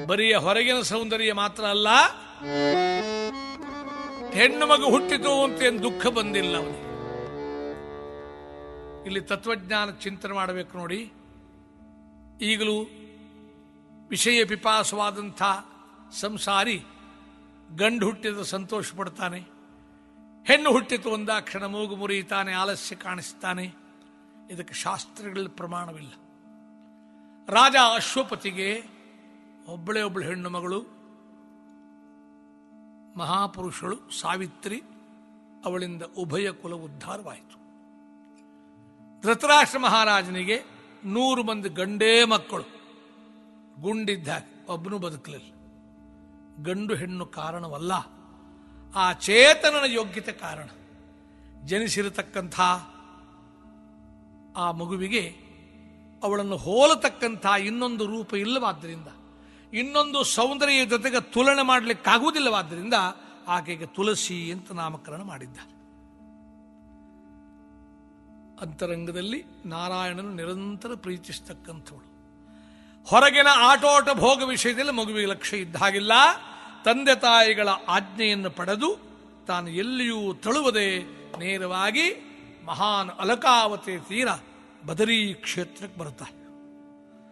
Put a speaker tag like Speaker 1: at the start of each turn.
Speaker 1: ಬರಿಯ ಹೊರಗಿನ ಸೌಂದರ್ಯ ಮಾತ್ರ ಅಲ್ಲ ಹೆಣ್ಣು ಮಗು ಹುಟ್ಟಿತು ಅಂತ ಏನು ದುಃಖ ಬಂದಿಲ್ಲ ಅವನಿಗೆ ಇಲ್ಲಿ ತತ್ವಜ್ಞಾನ ಚಿಂತನೆ ಮಾಡಬೇಕು ನೋಡಿ ಈಗಲೂ ವಿಷಯ ಪಿಪಾಸವಾದಂಥ ಸಂಸಾರಿ ಗಂಡು ಹುಟ್ಟಿದ ಸಂತೋಷ ಪಡ್ತಾನೆ ಹೆಣ್ಣು ಹುಟ್ಟಿತು ಒಂದಾಕ್ಷಣ ಮೂಗು ಮುರಿಯುತ್ತಾನೆ ಆಲಸ್ಯ ಕಾಣಿಸ್ತಾನೆ ಇದಕ್ಕೆ ಶಾಸ್ತ್ರಗಳಲ್ಲಿ ಪ್ರಮಾಣವಿಲ್ಲ ರಾಜ ಅಶ್ವಪತಿಗೆ ಒಬ್ಬಳೇ ಒಬ್ಬಳು ಹೆಣ್ಣು ಮಗಳು ಮಹಾಪುರುಷಳು ಸಾವಿತ್ರಿ ಅವಳಿಂದ ಉಭಯ ಕುಲ ಉದ್ಧಾರವಾಯಿತು ಧೃತರಾಷ್ಟ್ರ ಮಹಾರಾಜನಿಗೆ ನೂರು ಮಂದಿ ಗಂಡೇ ಮಕ್ಕಳು ಗುಂಡಿದ್ದಾಗ ಒಬ್ಬನು ಬದುಕಲಿಲ್ಲ ಗಂಡು ಹೆಣ್ಣು ಕಾರಣವಲ್ಲ ಆ ಚೇತನನ ಯೋಗ್ಯತೆ ಕಾರಣ ಜನಿಸಿರತಕ್ಕಂಥ ಆ ಮಗುವಿಗೆ ಅವಳನ್ನು ಹೋಲತಕ್ಕಂಥ ಇನ್ನೊಂದು ರೂಪ ಇಲ್ಲವಾದ್ದರಿಂದ ಇನ್ನೊಂದು ಸೌಂದರ್ಯ ಜೊತೆಗೆ ತುಲನೆ ಮಾಡಲಿಕ್ಕಾಗುವುದಿಲ್ಲವಾದ್ದರಿಂದ ಆಕೆಗೆ ತುಳಸಿ ಅಂತ ನಾಮಕರಣ ಮಾಡಿದ್ದಾರೆ ಅಂತರಂಗದಲ್ಲಿ ನಾರಾಯಣನು ನಿರಂತರ ಪ್ರೀತಿಸ್ತಕ್ಕಂಥವಳು ಹೊರಗಿನ ಆಟೋಟ ಭೋಗ ವಿಷಯದಲ್ಲಿ ಮಗುವಿಗೆ ಲಕ್ಷ್ಯ ಇದ್ದ ಹಾಗಿಲ್ಲ ತಂದೆ ತಾಯಿಗಳ ಆಜ್ಞೆಯನ್ನು ಪಡೆದು ತಾನು ಎಲ್ಲಿಯೂ ತಳುವದೆ ನೇರವಾಗಿ ಮಹಾನ್ ಅಲಕಾವತಿ ತೀರ ಬದರಿ ಕ್ಷೇತ್ರಕ್ಕೆ ಬರುತ್ತಾರೆ